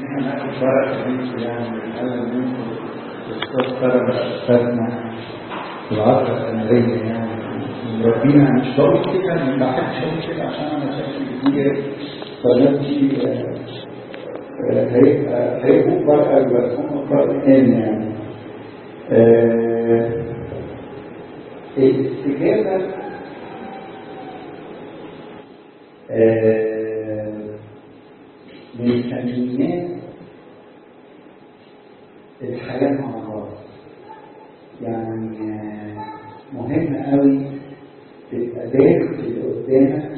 هناخد بركة منكم يعني نتعلم منكم أستاذ كرم أستاذنا في العصر السنوية يعني ربنا مش بقول كده ما بحبش أقول كده عشان أنا شكلي كبير فنفسي هيبقى هيبقوا بركة بس هم قرآن يعني الاستجابة من فنيات الحياة مع الله يعني مهم قوي تبقى دارس اللي قدامك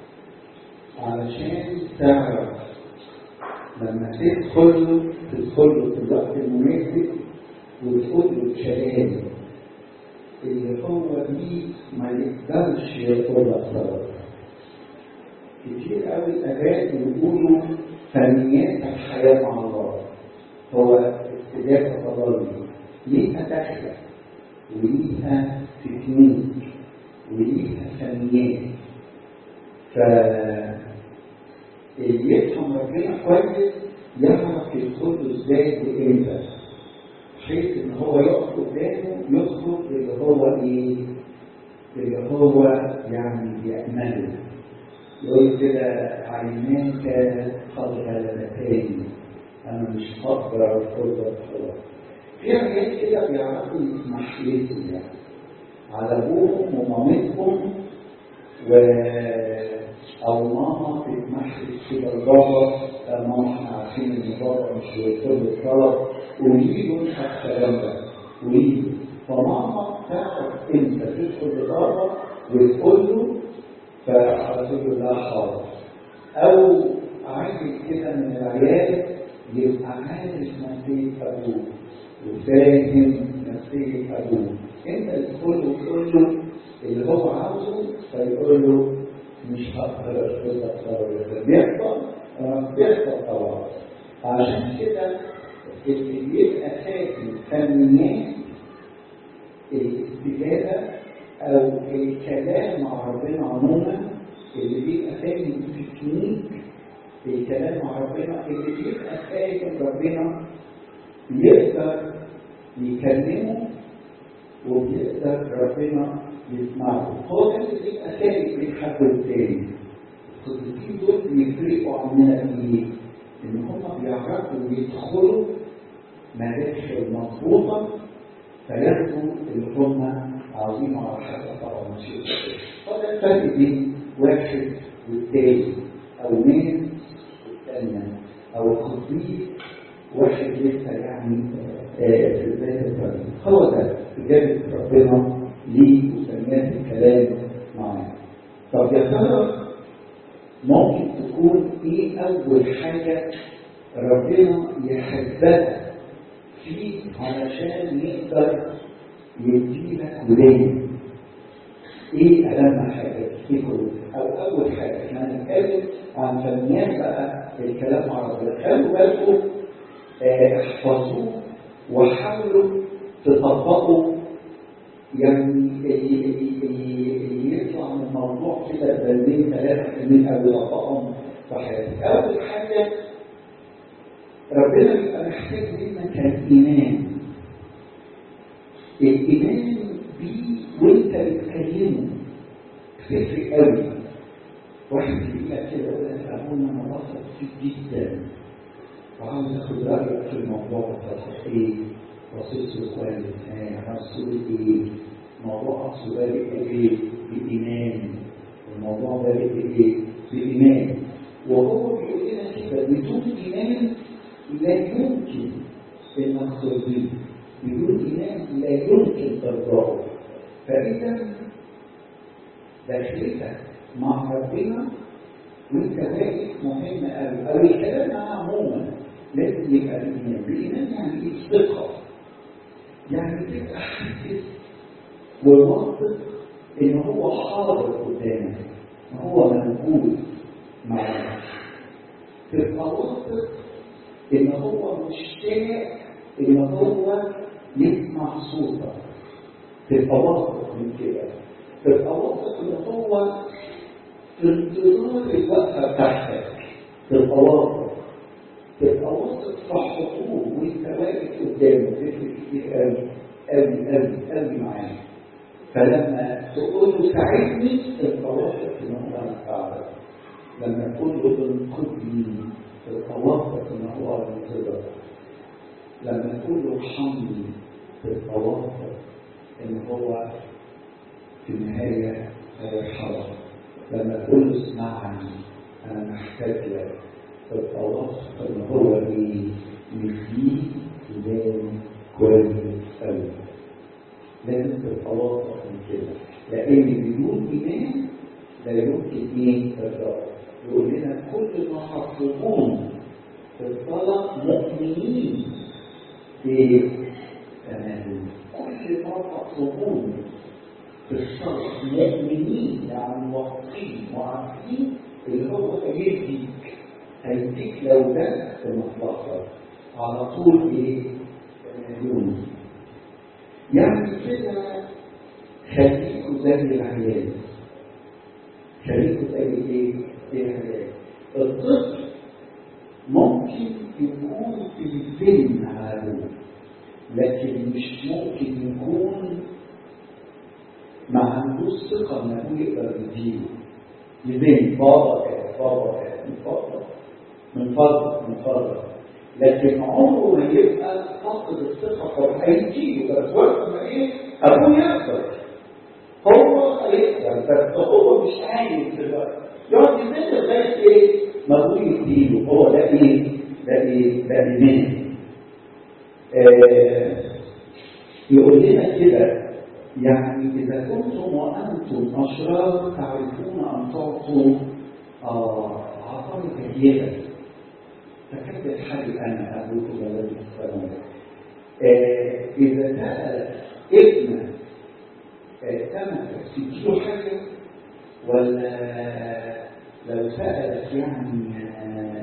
علشان تعرف لما تدخل له تدخل له في الوقت المناسب وتقول له الكلام اللي هو دي ما يقدرش يقول أسرار كتير قوي الآباء بيقولوا فنيات الحياة مع الله هو استجابة تضلي ليها دخلة وليها تكنيك وليها فنيات ف اللي يفهم ربنا كويس يعرف يدخل له ازاي وامتى بحيث ان هو يقف قدامه يخرج اللي هو ايه؟ اللي هو يعني بيأمله يقول كده عيناك قد غلبتاني انا مش هقدر ارفض خلاص في حاجات كده بيعرفوا يتمحيزوا يعني على ابوهم ومامتهم و او ماما تتمحيز كده لبابا ماما احنا عارفين ان بابا مش بيطلب الطلب قولي له انت الكلام ده قولي له فماما تعرف انت تدخل لبابا وتقول له فعلى طول لا حاضر او عايز كده من العيال يبقى عارف نفسيه ابوه وفاهم نفسيه ابوه انت اللي تقول له تقول له اللي هو عاوزه فيقول له مش هقدر اشتغل اكتر بيحصل بيحصل طبعا عشان كده اللي بيبقى فاهم فنيات الاستجابه او الكلام مع ربنا عموما اللي بيبقى فاهم تكنيك الكلام مع ربنا اللي بيبقى فاهم ربنا يقدر يكلمه وبيقدر ربنا يسمعه هو ده اللي بيبقى فاهم بيحب التاني القديسين دول بيفرقوا عننا ايه؟ ان هم بيعرفوا يدخلوا مدارس المظبوطه فياخدوا اللي هم عظيمة على حسب طبعا مشيئة هذا الفرق بين واحد والتاني أو من والثانية أو الخطيب واحد لسه يعني في بداية الطريق هو ده إجابة ربنا ليه وسميات الكلام معاه طب يا ترى ممكن تكون إيه أول حاجة ربنا يحبها فيك علشان يقدر يديلك ودايم ايه اهم حاجه تفتكروا او اول حاجه احنا هنتكلم عن فنيات بقى الكلام مع ربنا خلوا بالكم احفظوه وحاولوا تطبقوا يعني اللي, اللي يطلع من الموضوع كده بلدين ثلاثه سنين او يطبقهم في حياتك اول حاجه ربنا بيبقى محتاج منك الايمان الايمان بيه وانت بتكلمه تفرق قوي واحد يقول لك كده يقول لك ابونا انا بثق فيك جدا وعاوز اخد رايك في الموضوع ده ايه بصيت له كويس عاوز ايه الموضوع اصله بادئ ايه بايمان الموضوع بادئ ايه بايمان وهو بيقول لنا كده بدون ايمان لا يمكن انك ترضيه بدون إيمان لا يمكن ترضاه فإذا دخلتك مع ربنا وانت واقف مهم قوي او الكلام معاه عموما لازم يبقى بالايمان بالايمان يعني ايه ثقه يعني تبقى حاسس وواثق ان هو حاضر قدامك ان هو موجود معاك تبقى واثق ان هو مشتاق ان هو يسمع صوتك تبقى واثق من كده تبقى واثق ان هو في انتظار الوقفه بتاعتك تبقى واثق تبقى واثق في حقوق وانت واقف قدامه تفرق كتير قوي قوي قوي قوي معاه فلما تقول له ساعدني تبقى واثق ان هو هيساعدك لما تقول له انقذني تبقى واثق ان هو هينقذك لما تقول له ارحمني تبقى واثق ان هو في النهايه هيرحمك لما تقول له اسمعني انا محتاج لك تبقى واثق ان هو ايه يديك كلام كويس قوي لازم تبقى واثق من كده لان بدون ايمان لا يمكن ايه تقدر يقول لنا كل ما تطلبون في الصلاه مؤمنين في تمام كل ما تطلبون في الصلاه مؤمنين يعني واثقين وعارفين اللي هو هيديك هيديك لو ده في مصلحتك على طول ايه يوم يعني كده خليكوا زي العيال خليكوا زي ايه؟ زي العيال الطفل ممكن يكون في الذهن عالم لكن مش ممكن يكون ما عندوش ثقه ان هو يقدر يديله يبين بابا كده بابا كده من فضلك من فضلك من فضلك لكن عمره ما يبقى فقد الثقه هيجيله بس وقت ما ايه ابوه يقدر هو هيقدر بس هو مش عايز دلوقتي يقعد يزن لغايه ايه؟ ما ابوه يديله هو ده ايه؟ ده ايه؟ ده ايمان آه يقول لنا كده يعني إذا كنتم وأنتم أشرار تعرفون أن تعطوا آه عطايا كثيرة فكيف الحال أنا أبوكم الذي في السماء آه إذا سأل ابن سمكة تديله حاجة ولا لو سألت يعني آه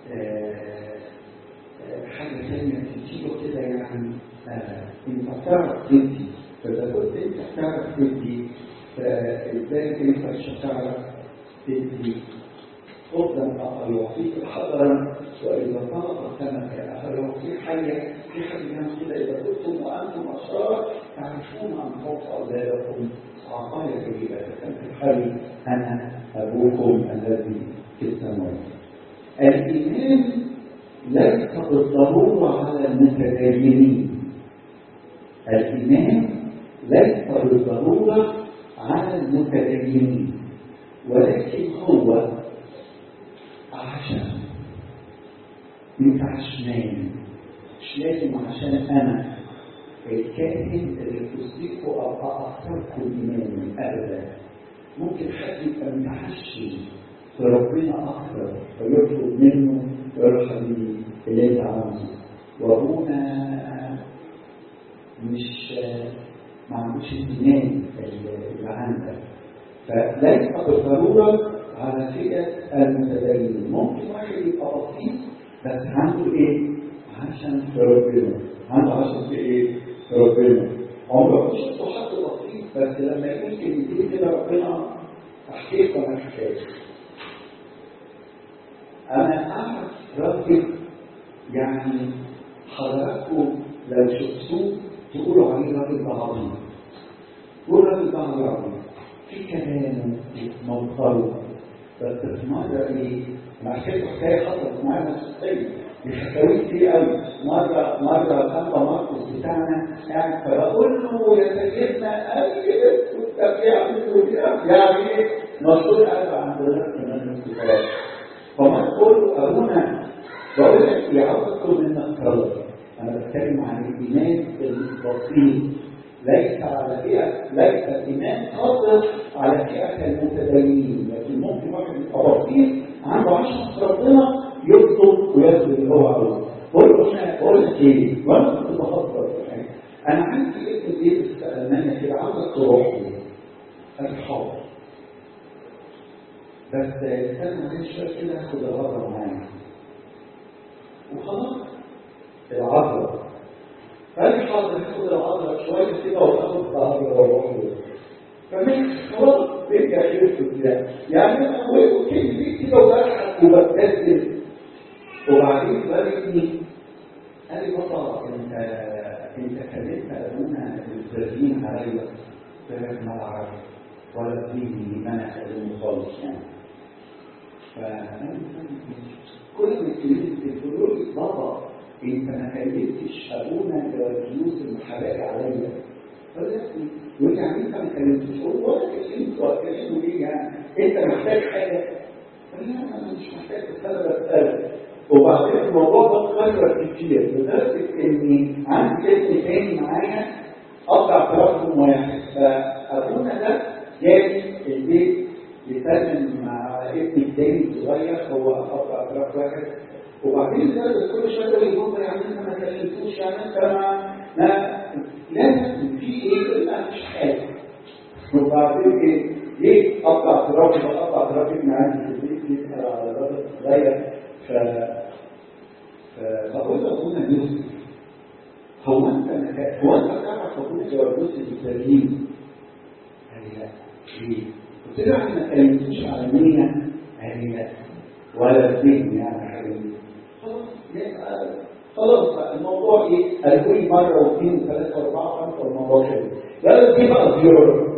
حاجة ثانية تديله كده يعني أنت بتعرف تدي فإذا كنت أنت بتعرف تدي فإزاي أنت مش هتعرف تدي قدام آخر يعطيك حضرا وإذا طلب سمكة آخر يعطيك حاجة في حد يعمل كده إذا كنتم وأنتم أشرار تعرفون أن فوق أولادكم عطايا كبيرة كان في الحال أنا أبوكم الذي في السماوات الإيمان ليس بالضرورة على المتدينين الإيمان ليس بالضرورة على المتدينين ولكن هو عشان مش عشمان مش لازم عشان أنا الكائن اللي تصدقه أبقى أكثركم إيمانا أبدا ممكن حد يبقى متحشي في ربنا أكثر فيطلب منه يقول حبيبي اللي أنت عاوزه وأبونا مش ما عندوش اهتمام اللي عندك فليس بالضروره على فئه المتدين ممكن واحد يبقى بسيط بس عنده ايه؟ عشان في ربنا عنده عشان في ايه؟ في ربنا عمره ما شفته حد بسيط بس لما يقول كلمتين كده ربنا احكي لكم عن حكايه انا اعرف راجل يعني حضراتكم لو شفتوه تقولوا عليه راجل ده عظيم تقول راجل ده عظيم في كلامه منظره بس في مرة ايه انا حكيت حكاية حصلت معايا شخصيا دي حكاوي كتير قوي مرة مرة خلفة مرقس بتاعنا قاعد فبقول له يا سيدنا قال كده كنت بيعمل يعني ايه مشهور قلب عند الناس كمان الكتاب فما تقول له ابونا بقول لك يا عاوز اطلب منك طلب أنا بتكلم عن الإيمان البسيط ليس على فئة ليس الإيمان قاصر على فئة المتدينين لكن ممكن واحد يبقى بسيط عنده عشرة ربنا يطلب وياخد اللي هو عاوزه بقول له أنا بقول لك إيه؟ وأنا كنت بفكر في حاجة أنا عندي ابن بيت في ألمانيا كده عاوزك تروح له أنا حاضر بس استنى عليه شوية كده هاخد الغرض معايا وخلاص العذراء فأنا حاضر هاخد العذراء شوية كده وآخد العذراء واروح له فماشي خلاص بيرجع يرفض كده يعني أنا وكل دي كده وبضحك وببتسم وبعدين قال لي قال لي بابا انت انت كلمت ابونا الزرزين عليا قلت له ما اعرف ولا فيني ما انا اكلمه خالص يعني كل ما اتكلمت تقولوا لي بابا انت ما كلمتش ابونا الفلوس المحرقه عليا يقول لي يعني انت ما كلمتش قول ولا كلمت ولا كلمه ليه يعني انت محتاج حاجه قال لي انا مش محتاج بس انا بسالك وبعدين الموضوع ده اتكرر كتير لدرجه اني عندي ابن تاني معايا قطع تراكم واحد فابونا ده جاي البيت يسلم مع ابني التاني الصغير هو قطع تراك واحد وبعدين ده كل شويه يقول لي بابا يعني انت ما كلمتوش يعني انت ما ما لازم في ايه لا مش حاجه وبعدين ايه ليه قطع تراك قطع تراك ابني عندي في البيت يسال على الراجل الصغير ف فقلت ابونا يوسف هو انت هو انت تعرف ابوك جوابوس السليم؟ قال لي لا ليه؟ قلت له احنا ما كلمتوش على النية قال لي لا ولا الذهن يعني حبيبي خلاص خلاص بقى الموضوع ايه؟ قالوا لي مره واثنين وثلاثه واربعه وخمسه والموضوع كده قالوا دي بقى زياره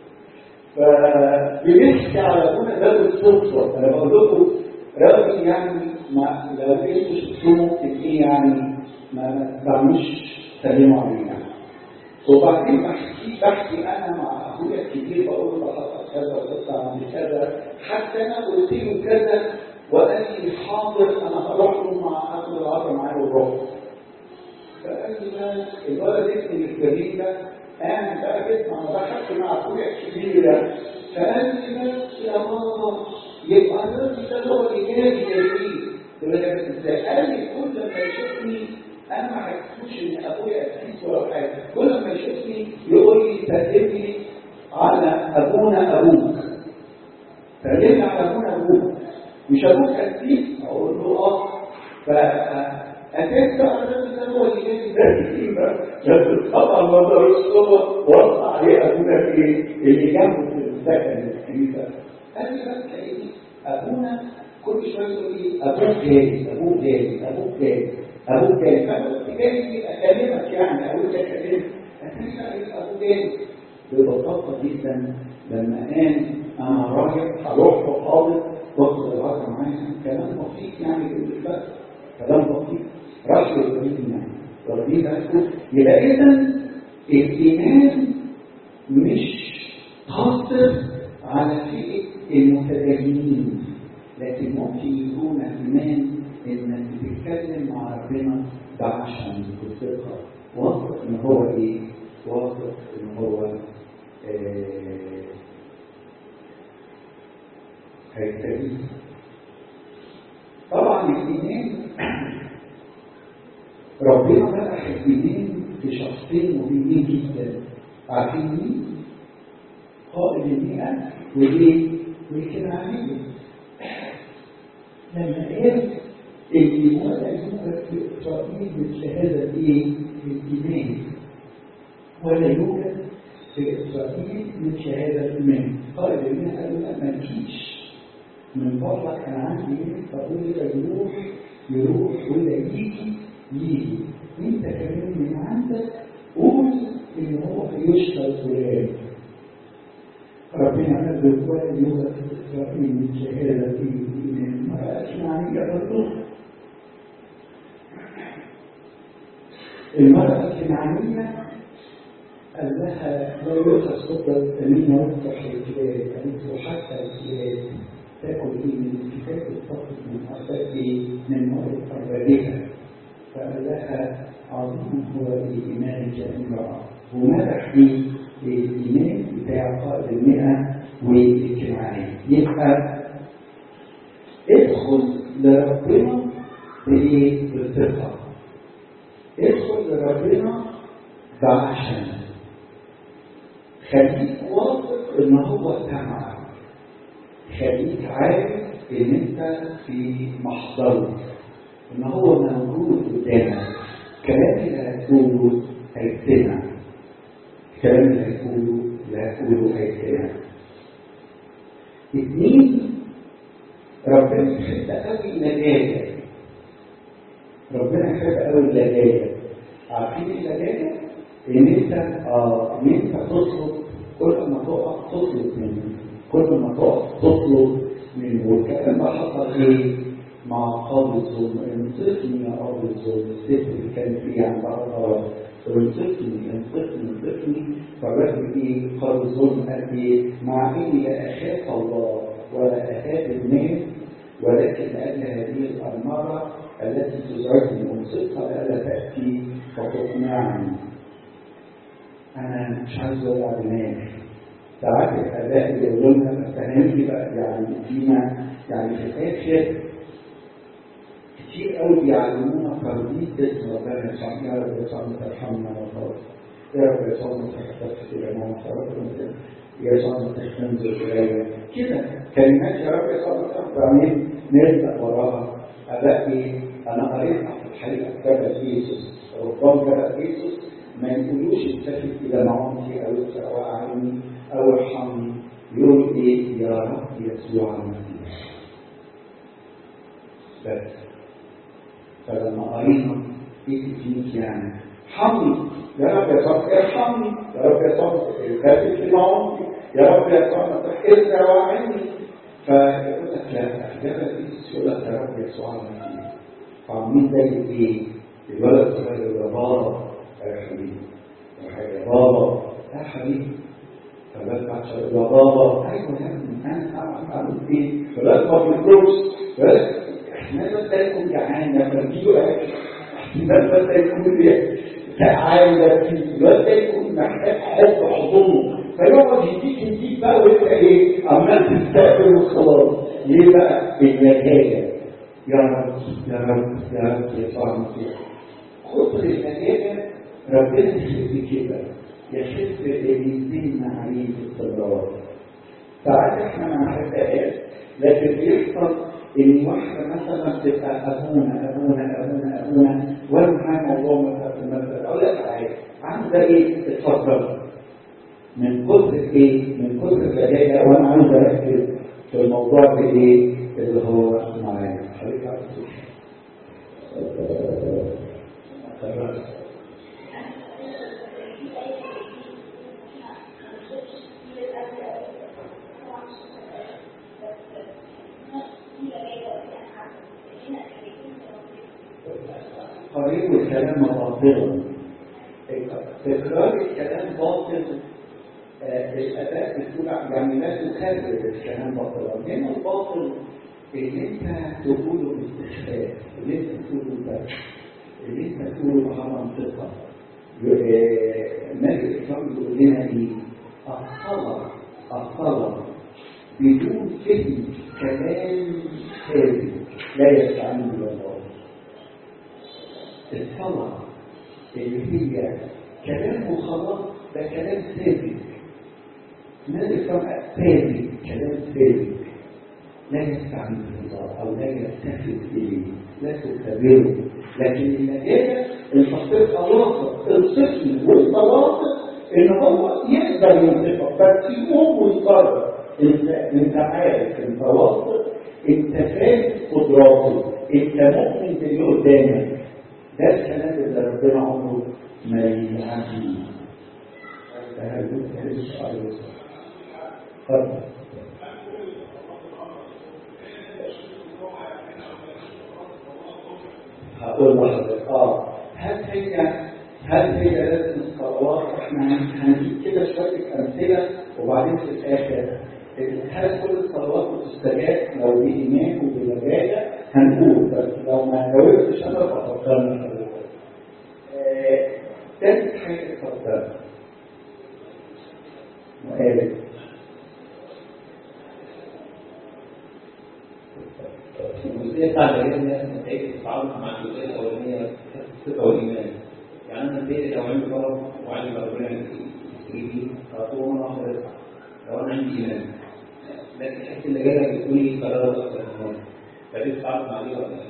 فبنحكي على ابونا ده بالصدفه انا بقول لكم راجل يعني ما لو انتوا شفتوه ممكن ايه يعني ما تعملوش تسلموا عليه يعني وبعدين بحكي بحكي انا مع اخويا الكبير بقول له حصل كذا وقصه عن كذا حتى انا قلت له كذا وقال لي حاضر انا هروح له مع اخد العصر معايا ونروح فقال لي بس الولد ابني الكبير ده قام بقى بيسمع انا بحكي مع اخويا الكبير ده فقال لي بس يا ماما يبقى الراجل ده هو اللي جاي جاي تقول لك ازاي؟ قال لي كل ما يشوفني انا ما حكيتوش ان ابويا اسيس ولا حاجه كل ما يشوفني يقول لي سلم لي على ابونا ابوك سلم لي على ابونا ابوك مش ابوك اسيس اقول له اه فأتيت بقى الراجل ده هو اللي جاي ده بس طبعا ما ضربش وصى عليه ابونا في اللي جنبه في السكن الكنيسه قال لي بس ايه ابونا كل شويه يقول لي ابوك جاي ابوك جاي ابوك جاي ابوك جاي فانا قلت جاي اكلمك يعني اقول لك اكلمك هترجع ابوك جاي ببساطه جدا لما قال انا رايح هروح له حاضر واخد العصر معايا كلام بسيط يعني بالنسبه لي كلام بسيط راح للابراهيم يعني واخدين بالكم يبقى اذا الايمان مش قاصر على فئه المتدينين لكن ممكن يكون ايمان انك بتتكلم مع ربنا بعشم بثقه واثق ان هو ايه؟ واثق ان هو آه هيستفيد طبعا الايمان ربنا فتح الايمان في شخصين مهمين جدا عارفين مين؟ قائد المئة وايه؟ والكنعانية لما قال اللي ولا يوجد في اسرائيل مثل هذا الايه؟ الايمان ولا يوجد في اسرائيل مثل هذا الايمان قائد المئة قال لا ما تجيش من بره كان عندي ايه فقول لي يروح يروح ولا يجي يجي انت كمان من عندك قول ان هو هيشتغل فلان ربنا قال ولا يوجد في اسرائيل من شهاده في الايمان ما بقاش معنيه برضه المرأة الكنعانية قال لها لا يؤخذ خطة أمين يفتح الكلاب قالت له حتى الكلاب تاكل ايه من الكتاب الفقط من أرباب من مرض أربابها فقال لها عظيم هو الإيمان كامرأة ومدح ايه الإيمان بتاع قائد المئة والاجتماعية يبقى ادخل لربنا بايه؟ بالثقة ادخل لربنا بعشم خليك واثق ان هو سمعك خليك عارف ان انت في محضره ان هو موجود قدامك كلام اللي هتقوله هيتسمع الكلام اللي هتقوله اللي هتقوله هيتسمع اثنين ربنا يحب قوي نجاتك ربنا يحب قوي اللجاجة عارفين اللجاجة؟ إن أنت آه إن أنت تطلب كل ما تقف تطلب منه كل ما تقف تطلب منه والكلام ده حصل إيه؟ مع قاضي الظلم انصفني يا قاضي الظلم الست اللي كان فيه عند بعض انصفني انصفني انصفني فالراجل ايه قاضي الظلم قال ايه مع اني لا اخاف الله ولا اخاف الناس ولكن لاجل هذه الاماره التي تزعجني انصفها الا تاتي فتقنعني انا مش عايز اوجع دماغي ساعات الاباء يقولوا لنا بس هنيجي بقى يعني فيما يعني في الاخر كتير قوي بيعلمونا ترديد اسم ربنا يسوع يا رب يسوع ترحمنا وخلاص يا رب يسوع ما تحتفظ كده ما صارت يا يسوع ما تحتمل شويه كده كلمات يا رب يسوع بعدين نرجع وراها اباء ايه انا قريتها في الحقيقه كتاب يسوس ربما كتاب يسوس ما يقولوش التفت الى معونتي او او اعني او ارحمني يقول ايه يا رب يسوع المسيح بس فلما قرينا ايه التكنيك يعني حمي يا رب يا صاحبي ارحمني يا رب يا صاحبي كاتب في معونتي يا رب يا صاحبي تحكي وعني فيقول لك لا احجاب يقول لك يا رب يسوع المسيح فعاملين زي ايه؟ الولد الصغير يا بابا يا حبيبي يا بابا يا حبيبي فالولد بعد شويه يا بابا ايوه يا ابني انا اعرف اعمل ايه؟ فالولد ما بيخرجش بس احنا بس يكون جعان لما تجيله اكل احنا بس يكون تعالى فيه بس يكون محتاج حب حضنه فيقعد يديك يديك بقى وانت ايه عمال تستقبل وخلاص ليه بقى اللجاجه يا رب يا رب يا رب يا صاحبي خطر اللجاجه ربنا يحب كده يحب ان يدينا عليه باستمرار ساعات احنا ما نحبهاش لكن بيحصل ان واحده مثلا تبقى ابونا ابونا ابونا ابونا وانا معايا موضوع مثلا في المسجد اقول لك عايز عامله ايه؟ اتفضل من كتر ايه؟ من كتر البدايه وانا عايز اركز في الموضوع ده ايه؟ اللي هو معايا خليك على قريب الكلام باطلا تكرار الكلام باطل آه الاداء بتقول يعني لا تكرر الكلام باطلا هنا الباطل اللي انت تقوله باستخفاف اللي انت تقوله بس اللي انت تقوله بها منطقه النبي الاسلام بيقول لنا ايه؟ الصلاه الصلاه بدون فهم كلام خارج لا يستعين بالله الصلاة اللي هي كلام وخلاص ده كلام ثابت ماذا يسمى ثابت كلام ثابت لا يستعمل الله او لا يلتفت اليه لا تختبره لكن المجال الفقير واثق الصفر وانت واثق ان هو يقدر ينطقك بس يقوم ويقرر انت انت عارف انت واثق انت فاهم قدراته انت مؤمن باللي قدامك ده الكلام اللي ربنا عمره ما يعافيه اتفضل هقول لحضرتك اه هل هي هل هي لازم الصلوات احنا هنجيب كده شويه امثله وبعدين في الاخر هل كل الصلوات بتستجاب لو بإيمان وبلجاجة هنقول بس لو ما جاوبتش أنا ففكرنا حضرتك. تالت حاجة اتفضل. مؤلف. الجزئيه بتاعت الناس نتائج التعامل مع الجزئيه الاولانيه الثقه والايمان يعني انا اديت لو عندي طلب وعندي ربنا يجي هطلب انا اخر اسعى لو انا عندي ايمان لكن تحس ان جايه بتقول لي قرار اكثر من هون فدي تتعامل مع دي ولا لا؟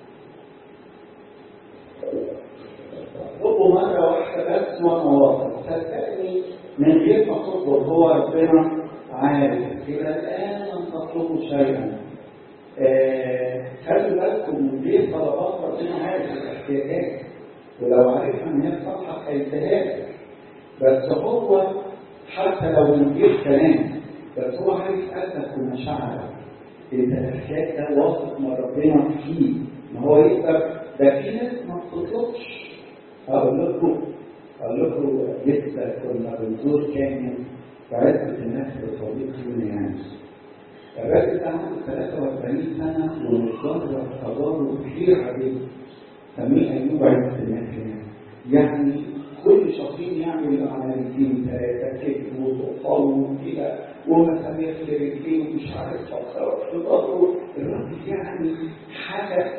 اطلبوا مرة واحدة بس وأنا واثق صدقني من غير ما تطلب هو ربنا عارف إلى الآن لم تطلبوا شيئا آه، خلوا بالكم من دي طلبات ربنا عارف الاحتياجات ولو عرف ان هي صالحه هيديها بس هو حتى لو من غير كلام بس هو عارف قلبك ومشاعرك انت الحكايه ده واثق من ربنا فيه ان هو يقدر ده في ناس ما بتطلبش اقول لكم اقول لكم لسه كنا بنزور كامل في عزبة الناس الصديق يونانيانس الراجل ده عنده 43 سنة ومتضرر تضرر كبير عليه سميه أيوب عزبة الناس يعني كل شهرين يعمل عمليتين ثلاثة كده وتقطعوا كده ومسامير في رجليه ومش عارف فقرات في ظهره الراجل يعني حاجة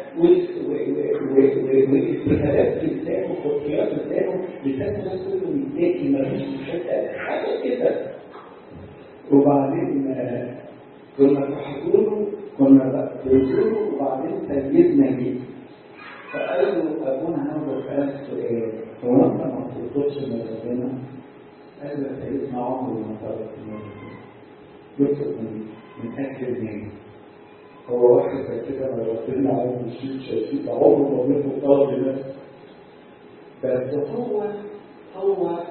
واستهلاك في لسانه وخطيات لسانه لسانه ده كله متضايق مفيش حاجة كده وبعدين كنا في حضوره كنا بنزوره وبعدين سيدنا جه فقال له ابونا هنظر قال سؤال هو انت ما بتطلبش من ربنا؟ قال له سيدنا عمري ما طلبت من ربنا يطلب من من اكل المال هو واحد زي كده ما ربنا عليه مش شايفين ده عمره ما بيطلب طلب لنفسه بس هو هو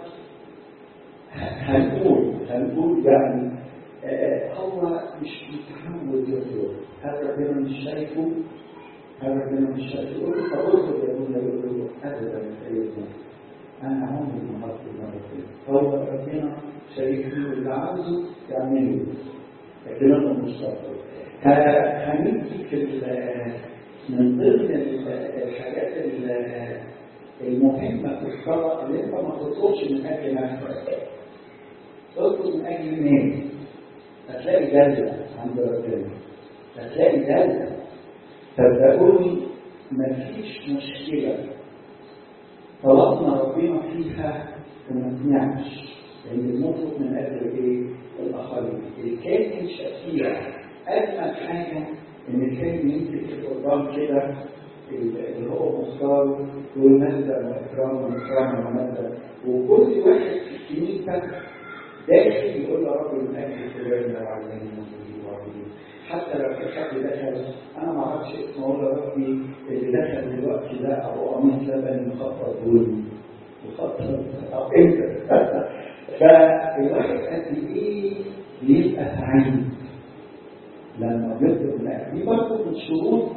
هنقول هنقول يعني آه هو مش متحمل يطلب هل ربنا مش شايفه هل ربنا مش شايفه يقول له طب اطلب يا ابونا يقول له ابدا يا سيدنا انا عمري ما هطلب من ربنا هو ربنا شايفني واللي عاوزه يعمله لكن انا مش هطلب هنيجي في من ضمن الحاجات المهمة في الصلاة اللي انت ما تطلبش من اجل نفسك تطلب من اجل الناس هتلاقي جنة عند ربنا هتلاقي جنة صدقوني مفيش مشكلة طلبنا ربنا فيها وما سمعش لأن بنطلب من أجل إيه؟ الآخرين الكائن شفيع أجمل حاجة إن الكائن يمسك القربان كده اللي هو مختار والمادة وإكرام وإكرام ومادة وكل واحد في الكنيسة داخل يقول يا رب من أجل فلان وعلمني وعلمني حتى لو في حد دخل انا ما اعرفش اسمه اقول يا ربي اللي دخل دلوقتي ده ابو قميص لبني مخطط دوني مخطط او انت فالواحد قد ايه بيبقى سعيد لما بيطلب الاكل دي برضه من شروط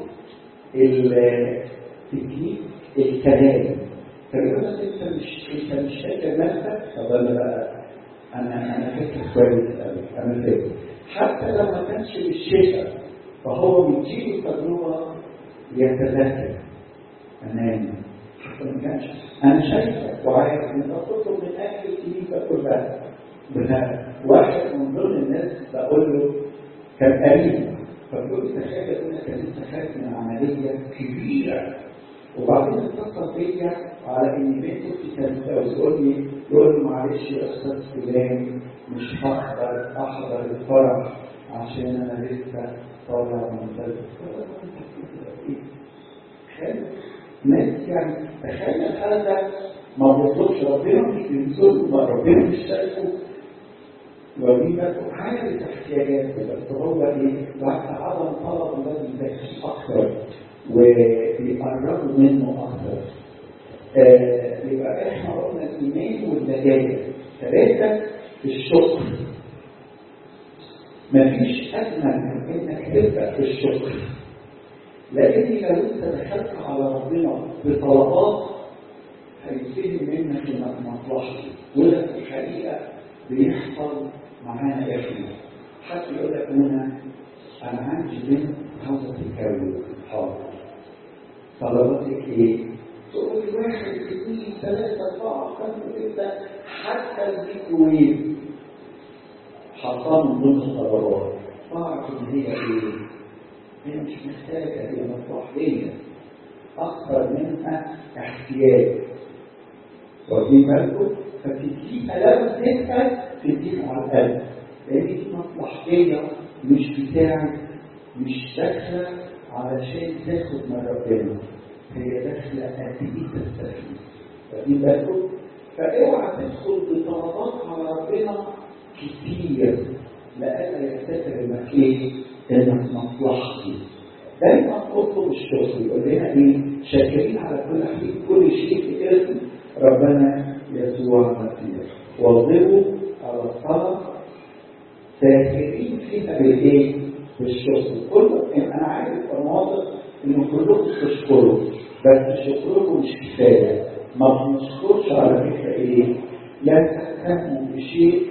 التكليف الكلام فيقول لك انت مش انت مش فاكر نفسك طب انا بقى انا انا فاكر كويس قوي انا فاكر حتى لو ما كانش بالشفاء فهو بيجيله تجربه يتذكر اناني حتى ما كانش انا شايفك وعارف ان انت تطلب من اهل الكنيسه كلها بتاع واحد من ضمن الناس بقول له كان قريب فبيقول لي تخيل ان كان لسه خارج من عمليه كبيره وبعدين اتصل بيا على ان بنته في كانت يقول لي يقول لي معلش يا استاذ فلان مش هقدر احضر الفرح عشان انا لسه طالع من حلو ناس يعني تخيل هذا ما بيطلبش ربنا مش بينزل ما ربنا مش شايفه ودينا عارف احتياجاته بس هو ايه بعد عدم طلب الذي يبكي اكثر وبيقربوا منه اكثر آه يبقى احنا قلنا الايمان والدجاجه ثلاثه الشكر مفيش اجمل من انك تبدا في الشكر لان لو انت دخلت على ربنا بطلبات هيستلم منك انك مصلحتي وده في الحقيقه بيحصل معانا احنا حتى يقول لك هنا انا عندي بنت عاوزه تتجوز حاضر طلباتك ايه؟ تقول لي واحد اثنين ثلاثة أربعة خمسة ستة حتى الميكروويف حطها من ضمن الطلبات تعرف إن هي إيه؟ هي مش محتاجة هي مصلحية أكثر منها احتياج واخدين بالكم؟ فتديها لو تسأل تديها على القلب لأن دي مصلحية مش بتاعك مش داخلة علشان تاخد من ربنا هي داخلة قد ايه تستفيد واخدين بالكم؟ فاوعى تدخل بطلبات على ربنا كتير لألا يفتكر انك ايه؟ انك مصلحتي دايما اطلب الشكر يقول لنا ايه شاكرين على كل حين كل شيء في اسم ربنا يسوع المسيح واضربوا على الصلاه ساكرين فيها بالايه؟ بالشكر كل انا عارف المواقف ان كلكم تشكروا بس شكركم مش كفايه ما بنشكرش على فكره ايه؟ لا تهتموا بشيء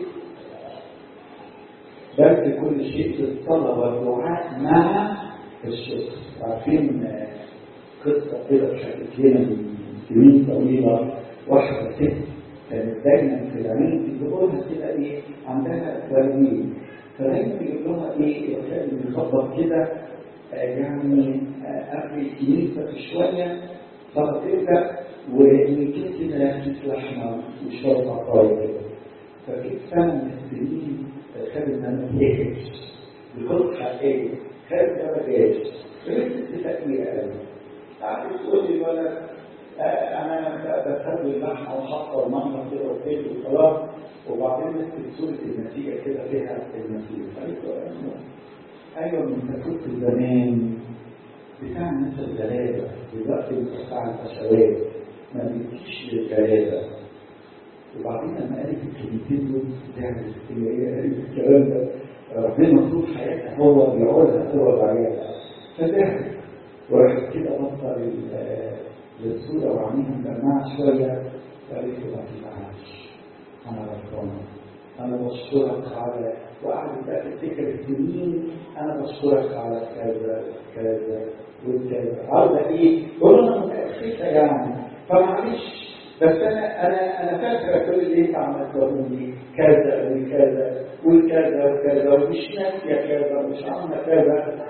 بل بكل شيء في الصلاه والدعاء مع الشكر عارفين قصه كده حكيت لنا من سنين طويله واحده ست كانت دايما في العين يجيبوا لها كده ايه عندها والدين فدايما يقول لها ايه لازم نخبط كده يعني قبل الكنيسه بشويه فتبدا ويمكن كده كيس لحمه وشويه عطايا كده ففي سنه من السنين خد ان انا اتهج بكل حقيقي خد ده ما جاش فلسه تفكير قوي قعدت تقول لي الولد انا بسوي اللحمه وحاطه المنظر كده وكده وخلاص وبعدين مسكت صوره النتيجه كده فيها النتيجه قالت له ايوه انت كنت زمان بتاع الناس الغلابه دلوقتي انت بتاع الفشوات ما بيجيش للغلابه وبعدين لما قالت الكلمتين دول تعمل هي قالت الكلام ده ربنا طول حياتها هو بيعوزها هو عليها فذهب وراحت كده بصر للصورة وعينيها مجمعة شوية وقالت له ما تزعلش أنا غلطانة أنا بشكرك على وقعدت بقى تفتكر السنين أنا بشكرك على كذا كذا وكذا عاوزة إيه؟ تقول أنا متأسفة يعني فمعلش بس أنا أنا أنا فاكرة كل اللي أنت عملته لي كذا وكذا وكذا وكذا ومش ناسية كذا ومش عاملة كذا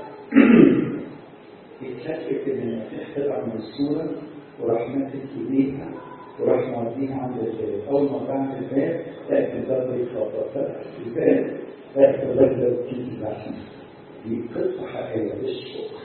اتشكت ان المسيح طلع من الصوره وراح ماسك ايديها وراح موديها عند الباب اول ما بعمل الباب لقيت الباب بيتخبط فتح الباب لقيت الراجل بتيجي لحم دي قصه حقيقيه بالشكر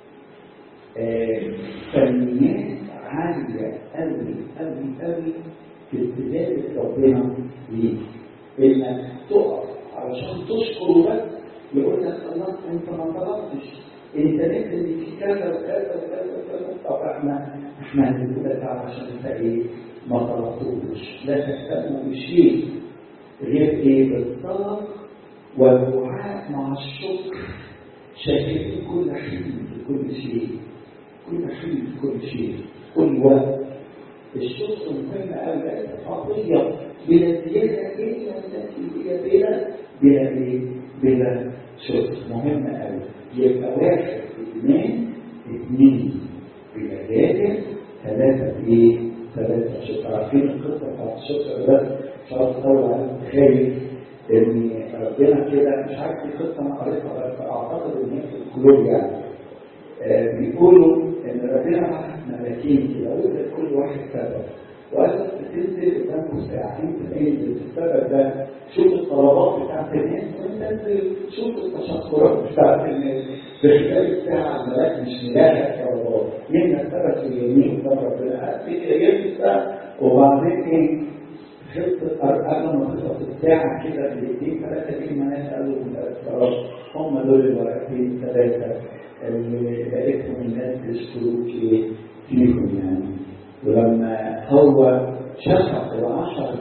فنيات عاليه قوي قوي قوي في استجابه ربنا ليك انك تقف علشان تشكر بس يقول لك الله انت ما طلبتش انت نفس ان في كذا وكذا وكذا وكذا طب احنا احنا هنقول لك عشان انت ايه ما طلبتوش لا تهتموا بشيء غير ايه بالصلاه والدعاء مع الشكر شاكرين كل حين في كل شيء كل حين في كل شيء كل وقت الشكر مهم قوي ليس خطيه بلا زياده الا التي هي بلا بلا ايه بلا شكر مهم قوي يبقى واحد اثنين اثنين بمجال ثلاثة ايه؟ ثلاثة شكر عارفين القصة بتاعت الشكر بس مش عارف اطول على تخيل ان ربنا كده مش عارف القصة انا قريتها بس اعتقد ان هي في القلوب يعني آه بيقولوا ان ربنا بعت ملاكين كده ويقول كل واحد سبب وقال لك بتنزل قدامكم ساعة انت انزل السبب ده شوف الطلبات بتاعت الناس وانت انزل شوف التشكرات بتاعت الناس بخلال الساعة الملاك مش ملاحق طلبات يمنى السبب في اليمين قدام ربنا ينسى وبعدين ايه خلصت قبل ما تخلص الساعة كده بدقيقتين ثلاثة في ناس قالوا خلاص هم دول الورقتين ثلاثة اللي لقيتهم الناس بيشكروك فيهم يعني ولما هو شفق العشر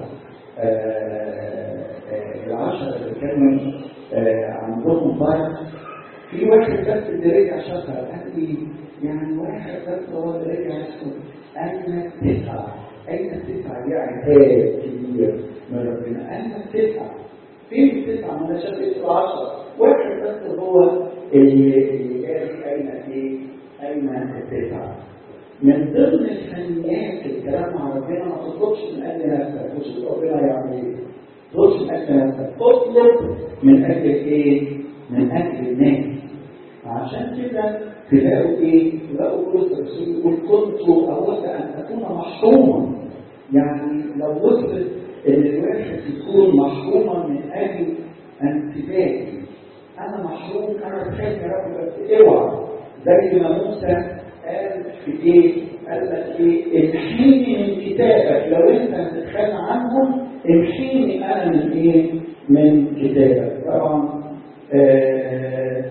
العشر اللي كانوا عندهم ضعف في واحد بس اللي رجع شفق قال لي يعني واحد بس هو اللي رجع يسكت أين التسعة؟ أين التسعة دي عتاب كبير من ربنا أين التسعة؟ فين التسعة؟ ما أنا شفت العشر واحد بس هو اللي قال أين إيه؟ أين التسعة؟ من ضمن الفنيات الكلام مع ربنا ما تطلبش من اجل نفسك مش ربنا يعمل ايه؟ تطلبش من اجل نفسك اطلب من اجل ايه؟ من اجل الناس عشان كده تلاقوا ايه؟ تلاقوا بولس الرسول يقول كنت اود ان اكون محروما يعني لو وصلت ان الواحد يكون محروما من اجل انتباهي انا محروم انا بخاف يا رب بس اوعى زي ما موسى قال في ايه؟ قال لك ايه؟ امحيني من كتابك لو انت هتتخلى عنهم امحيني انا من ايه؟ من كتابك طبعا آه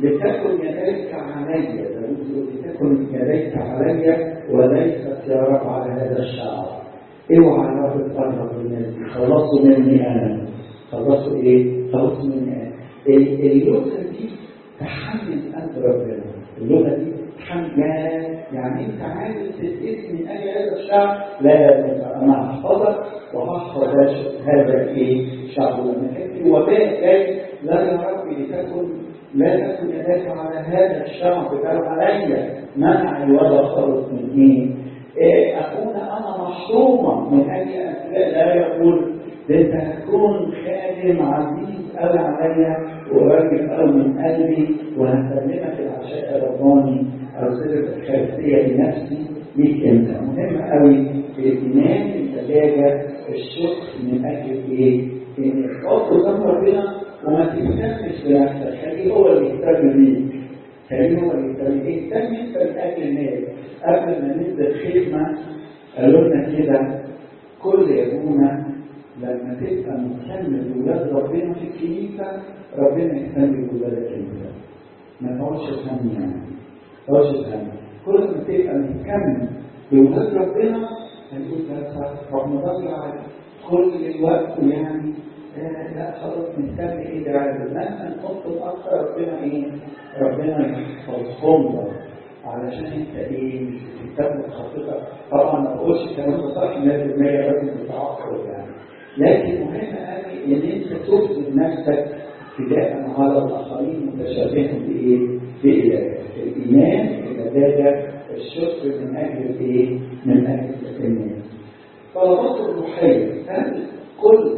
لتكن يديك علي لتكن يديك علي وليست يا رب على هذا الشعب اوعى يا رب تقرب الناس دي خلصوا مني انا خلصوا ايه؟ خلصوا مني انا اللغه دي تحمل قلب ربنا اللغه دي تحمل يعني انت عايز تدرس من اجل هذا الشعب لا انا هحفظك وهحفظ هذا الايه؟ الشعب لما كان وباء جاي لا يا رب لتكن لا تكن يداك على هذا الشعب بل علي منع الوضع خالص من ايه؟ إيه اكون انا محروما من اي اسباب لا يقول ده انت هتكون خادم عزيز قوي عليا وراجل قوي من قلبي وهسلمك العشاء الرباني ارسلك الخلفيه لنفسي ليك انت مهم قوي الايمان الثلاجه الشكر من اجل ايه؟ ان تقف قدام ربنا وما تهتمش بنفسك خليه هو اللي يهتم بيك خليه هو اللي يهتم بيك اهتم انت لاجل الناس قبل ما نبدا خدمه قالوا لنا كده كل يومنا لما تبقى مهتم بولاد ربنا في الكنيسه ربنا يهتم بولادك انت ما تقعدش تهم يعني ما تقعدش تهم كل ما تبقى مهتم بولاد ربنا هنقول بس رمضان يعني كل الوقت يعني آه لا خلاص نهتم ايه ده لما نحط اكتر ربنا ايه ربنا يحفظهم لك علشان انت ايه مش بتهتم بخطتك طبعا ما بقولش الكلام ده صح 100% لازم تتعاقب يعني لكن مهم قوي ان انت تفرض نفسك ابتداء على الاخرين متشابها بايه؟ بإلهك الايمان العباده الشكر من اجل ايه؟ من اجل الناس طلبات الروحيه هل كل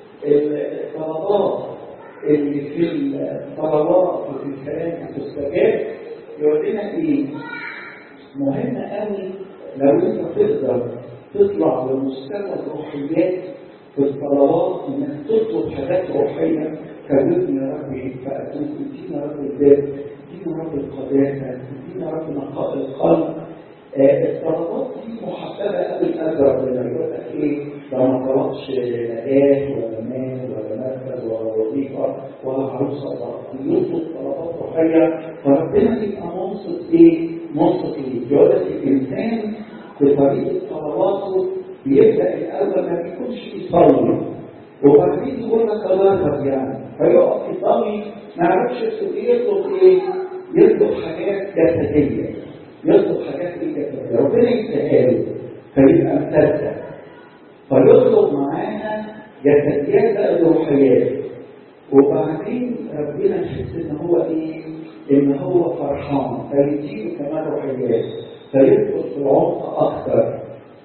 الطلبات اللي في الطلبات وفي الكلام تستجاب يقول لنا ايه؟ مهم قوي لو انت تقدر تطلع لمستوى الروحيات في الصلوات انك تطلب حاجات روحيه كرزقني يا رب فاتوب ادينا رب الذات ادينا رب القداسه ادينا رب نقاء القلب آه الصلوات دي محببه قوي لقلب ربنا يقول لك ايه لو ما طلبش نجاح ولا مال ولا مركز ولا وظيفه ولا عروسه ولا يطلب طلبات روحيه فربنا يبقى منصت ايه؟ منصت ليه؟ يقول لك الانسان في طريقه صلواته بيبدا الاول ما بيكونش يصلي وبعدين يقول لك الله يعني فيقف يصلي ما يعرفش يطلب ايه يطلب ايه؟ يطلب حاجات جسديه يطلب حاجات ايه جسديه ربنا يديها له فيبقى مصدق فيطلب معانا جسديات بقى الروحيات وبعدين ربنا يحس ان هو ايه؟ ان هو فرحان فيديله كمان روحيات فيدخل في العمق اكثر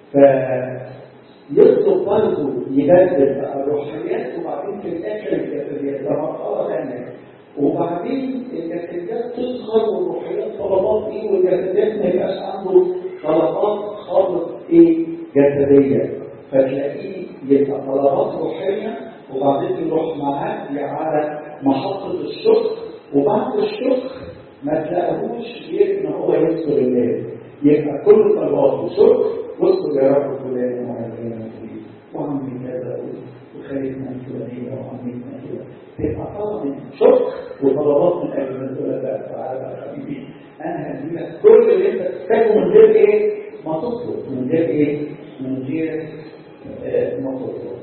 فيطلب برضه يبدل بقى الروحيات وبعدين في الاخر الجسديات ده مرحله ثانيه وبعدين الجسديات تصغر والروحيات طلبات ايه والجسديات ما يبقاش عنده طلبات خالص ايه جسديه فتلاقيه يبقى طلبات روحيه وبعدين يروح معدي على محطه الشكر وبعد الشكر ما تلاقوش غير ان هو يذكر الناس يبقى كل طلباته شكر واذكر يا رب فلان وعلينا فيه وعمي كذا وخلينا فلانيه وعميتنا كده تبقى طلب شكر وطلبات من اجل المسؤوليه بقى تعالى حبيبي انا هديلك كل اللي انت تحتاجه من غير ايه؟ ما تطلب من غير ايه؟ من غير آه ما تطلب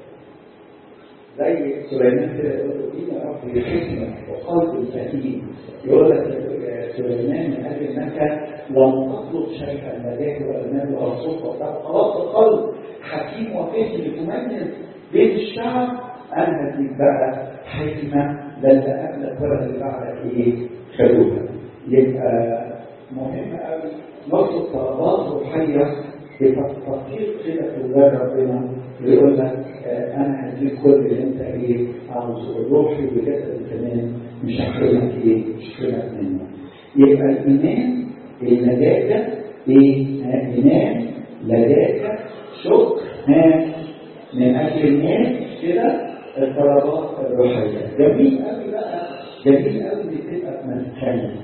زي سليمان كده يقول له يا رب الحكمه وقلب سليم يقول لك يا سليمان من اجل انك لم تطلب شيئا نجاه ولا مال ولا سلطه خلاص القلب حكيم وفهم لتميز بين الشعب انا هديك بقى حكمه لن قبلك ولا اللي بعدك ايه خدوها يبقى مهم قوي نطلب طلبات روحيه بتطبيق كده في ولاد ربنا يقول لك آه انا هديك كل اللي انت ايه عاوزه الروحي وجسدي كمان مش هحرمك ايه مش هحرمك منه يبقى الايمان اللجاجه ايه ايمان لجاجه شكر ها من اجل الناس كده الطلبات الروحيه جميل قوي بقى جميل قوي اللي تبقى في مسكنه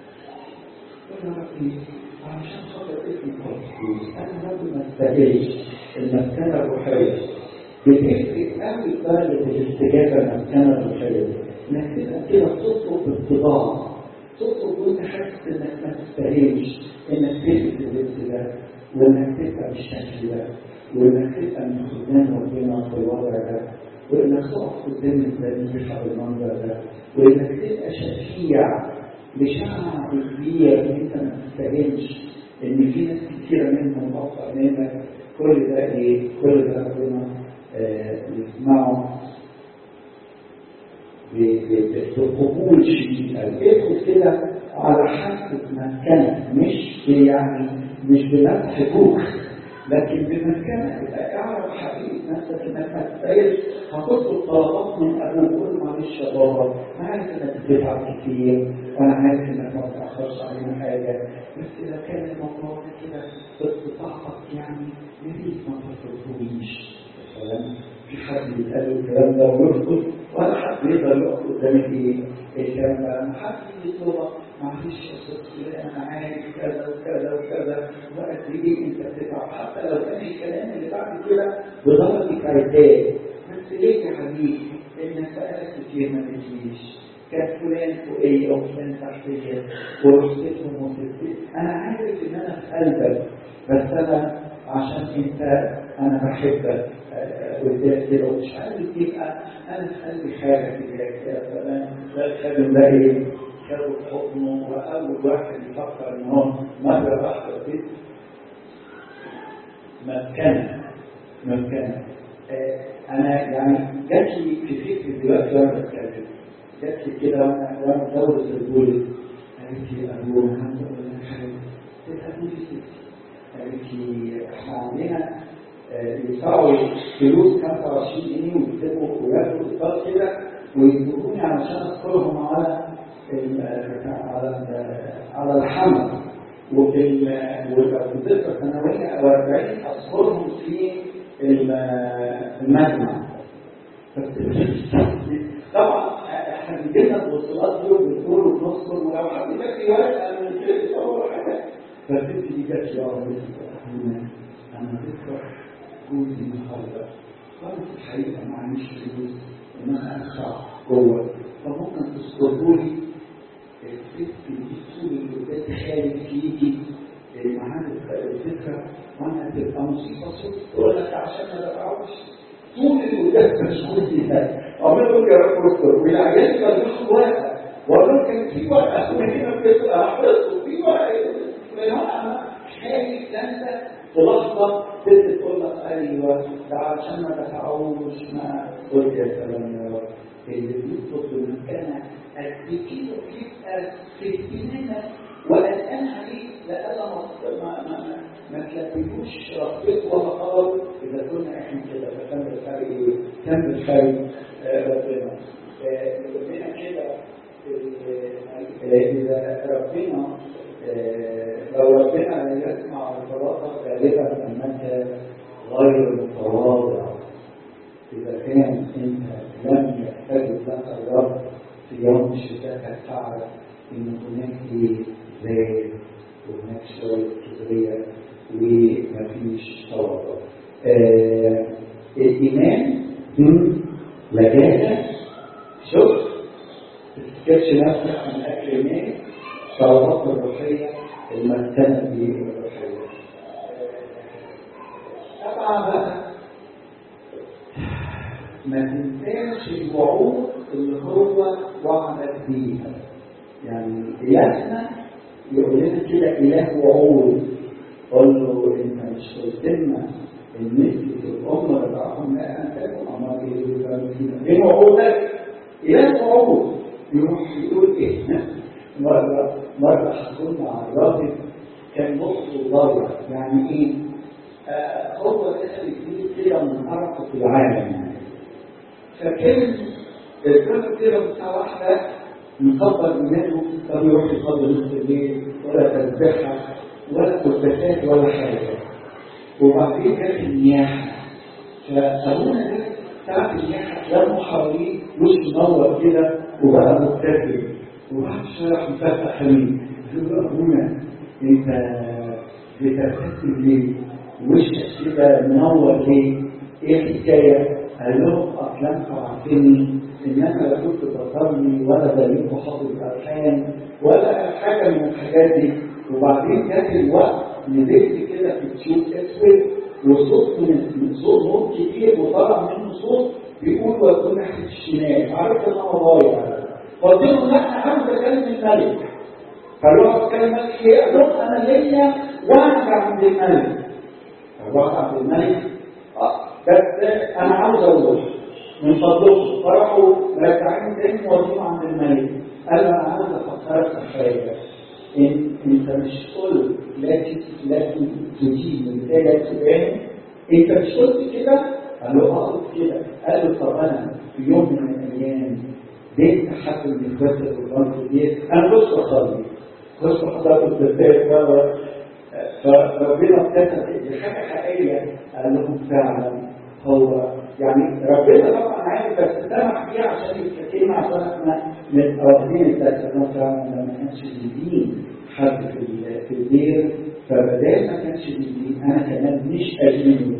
عشان خاطر اسمي كويس انا برضه ما استاهلش المسكنه الروحيه بتفرق قوي درجه الاستجابه المسكنه الروحيه انك تبقى كده بتطلب باتضاع تطلب وانت حاسس انك ما تستاهلش انك تلبس اللبس ده وانك تبقى بالشكل ده وانك تبقى من خدام ربنا في الوضع ده وانك تقف قدام الذبيحه بالمنظر ده وانك تبقى شفيع لشعب كبير انت ما تستاهلش ان في ناس كتيره منهم افضل منك كل ده ايه؟ كل ده ربنا آه يسمعه بقبول شديد ادخل كده على حسب مكانك مش يعني مش بمسح بوخ لكن بمكانك اعرف حقيقة نفسك انك ما تستاهلش هتطلب طلبات من ابوك قول معلش يا بابا انا عارف انك بتتعب كتير وانا عارف انك ما بتاخرش علينا حاجه بس اذا كان الموضوع كده باستطاعتك يعني يا ريت ما تطلبوش مثلا في حد يسأل الكلام ده ويرفض ولا حد يقدر يقف قدام ايه الكلام ده لما حد يطلبك معلش يا ستي انا عارف كذا وكذا وكذا وقت ايه انت بتتعب حتى لو كان الكلام اللي بعد كده بدرجه عداد بس ليه يا حبيبي انك بقالك كتير ما بتجيش كان فلان فوقيه وفلان تحتيه ورصتهم وستين انا عارف ان انا في قلبك بس انا عشان انت انا بحبك قدام كده ومش عارف يبقى انا في قلبي حاجه كده يا فلان ده الخادم ده ايه؟ خدوا حكمه واول واحد يفكر ان هو مره واحده كده مكانه مكانه آه انا يعني جات لي في فكرة دلوقتي وانا بتكلم جات لي كده وانا وانا بدرس البوليس قالت لي ابوه انا عايز اقول لك حاجه قلت لها ستي قالت لي احنا عندنا يدفعوا فلوس 25 جنيه ويكتبوا وياخدوا اصدار كده ويجيبوني علشان ادخلهم على على على الحمل وفي ولو في ذكرى سنويه او 40 اذكرهم في المجمع طبعا احنا بنجينا الوصولات دي وبنقول وبنصر ولو حد فاكر ورقه من الفيلم ولا حاجه فالست دي جت يا رب انا ذكرى جوزي النهارده خالص الحقيقه ما عنديش فلوس ان انا ادفع جوه فممكن تذكروا لي الست دي السوق اللي قدام خالد يجي معانا الفكره وانا تبقى مصيبه صوت تقول لك عشان ما دفعوش طول اللي قدام مش جوزي ده عمال يا رب اذكر والعيال كان بياخد ورقه والله كان في ورقه هنا بتبقى احرص وفي ورقه خايف انت في لحظه ست تقول لك ايوه ده عشان ما دفعوش ما قلت يا سلام يا رب اللي بيطلب المكانه قد كده بيبقى في اهتمامك وقلقان عليه لألا ما ما ما تلبيهوش رغبته ولا خبر اذا كنا احنا كده فكان بالخير ايه؟ كان بالخير ربنا ربنا كده اذا ربنا لو ربنا يسمع الصلاة غالبا انك غير متواضع اذا كان انت لم يحتاج لك الرب في يوم الشتاء تعرف ان هناك زاد وهناك شويه كبرياء ومفيش تواضع آه الايمان لجاجه شوف تفتكرش نفسك من اكل المال صلوات الروحيه المسكنه دي الروحيه طبعا بقى ما تنساش الوعود اللي هو وعدك بيها يعني إلهنا يقول لنا كده إله وعود قول له أنت مش قلت لنا إن نسبة الأمة بتاعهم لا أنتكم أمال إيه اللي فينا إيه وعودك؟ إله وعود يروح يقول إيه؟ مرة مرة حصل مع الراجل كان نص ضرر يعني إيه؟ آه هو دخل يجيب كده من أرقى في العالم يعني فكان الراجل كده بتاع واحدة مكبر منه طب يروح يصلي نص الليل ولا تسبحها ولا قداسات ولا حاجه وبعدين جت النياحه فابونا ده ساعة النياحه لموا حواليه وش منور كده وبقى مبتسم وبعد شويه راح مفتح حليم يقول له ابونا انت بتبتسم ليه؟ وشك كده منور ليه؟ ايه الحكايه؟ قال لهم اصل انتوا عارفيني ان انا لا كنت بصلي ولا زيكم حافظ الارحام ولا حاجه من الحاجات دي وبعدين جات الوقت نزلت كده في تيوب اسود وصوت من صوت نور كبير وطلع منه صوت بيقول ويكون ناحيه الشمال عرفت ان انا ضايع قلت لهم لا انا عاوز اكلم الملك فاللي هو اتكلم الملك ايه؟ قال لهم انا ليا واحد عند الملك الواحد عند الملك اه بس انا عاوز اروح من فضلكم فراحوا رجعين تاني وديهم عند الملك قال له انا عاوز افكرك في حاجه إن انت مش قلت لكن لكن تجيب من ثلاث سؤال انت مش قلت كده؟ قال له اه قلت كده قال له طب انا في يوم من الايام بنت حد من اخواتي الغلط دي انا بص اصلي بص حضرتك الدفاع فربنا ابتسم دي حاجه حقيقيه قال لهم فعلا هو يعني ربنا طبعا عارف بس سمح فيها عشان يتكلم عشان احنا واخدين الدرس مثلا ما كانش بيدين حد في في الدير فبدال ما كانش بيدين انا كمان مش اجنبي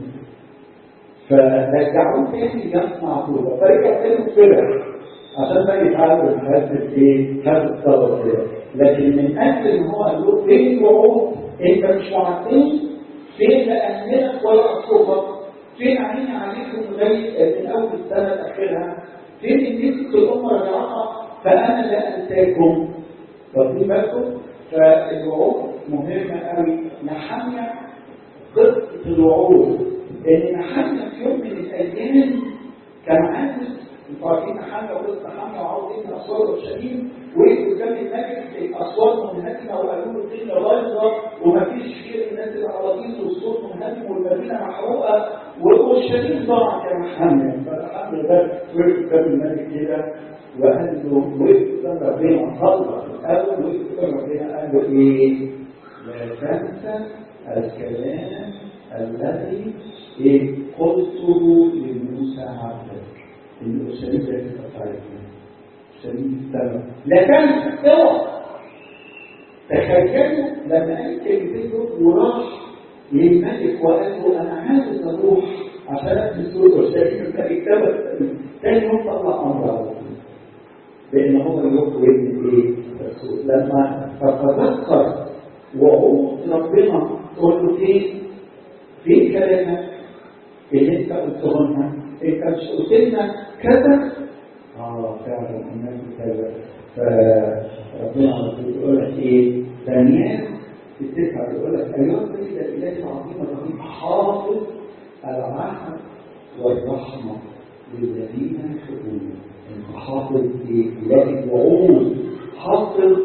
فرجعوه تاني يصنع طوبه فرجع تاني فرح عشان ما يتعلم هذا ايه هذا الطلب كده لكن من اجل ان هو قال له فين الوعود انت مش وعدتني فين لأهلك ولا أصوبك فين عيني عليكم لغاية من أول السنة لآخرها فين النسك الأمة رجعها فأنا لا أنساكم واخدين بالكم فالوعود مهمة قوي نحمي قصة الوعود لأن نحمي في يوم من الأيام كان عاوز انتوا عارفين نحمي وقصة نحمي وعاوز يبني أسوار أورشليم وقف قدام الملك الأصوات منهدمة وقالوا له الدنيا بايظة ومفيش غير الناس الأراضيز والصوت منهدم والمدينة محروقة والأورشليم ضاع كان محمد فالحمد لله وقف قدام الملك كده وقال له وقف قدام ربنا صلى الأول وقف قدام ربنا قال له إيه؟ لا تنسى الكلام الذي إيه قلته لموسى عبدك إن أورشليم لا تتفاعل سبيل السماء لا تنسى اوعى تخيلوا لما قال الكلمتين دول وراح للملك وقال له انا عايز اروح عشان ابني سور اورشليم الملك ده تاني يوم طلع امره بان هو يروح ويبني ايه؟ السور لما تتذكر وعود ربنا تقول له فين؟ فين كلامك اللي انت قلته لنا؟ انت مش قلت لنا كذا اه فعلا الناس كذا فربنا على طول يقول لك ايه دانيال في التسعه يقول لك ايها السيد الاله العظيم الرحيم حافظ العهد والرحمه للذين يحبون انت حافظ اله الوعود حافظ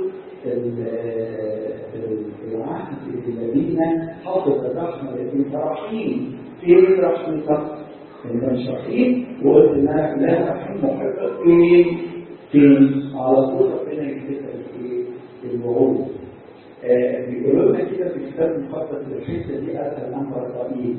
العهد للذين حافظ الرحمه للذين رحيم فين رحمتك انت مش رحيم وقلت ان انا لا رحيم محب فين فين على طول ربنا يكتب ايه الوعود آه بيقولوا لنا كده في الكتاب المقدس الحته دي اتى الامر الرئيس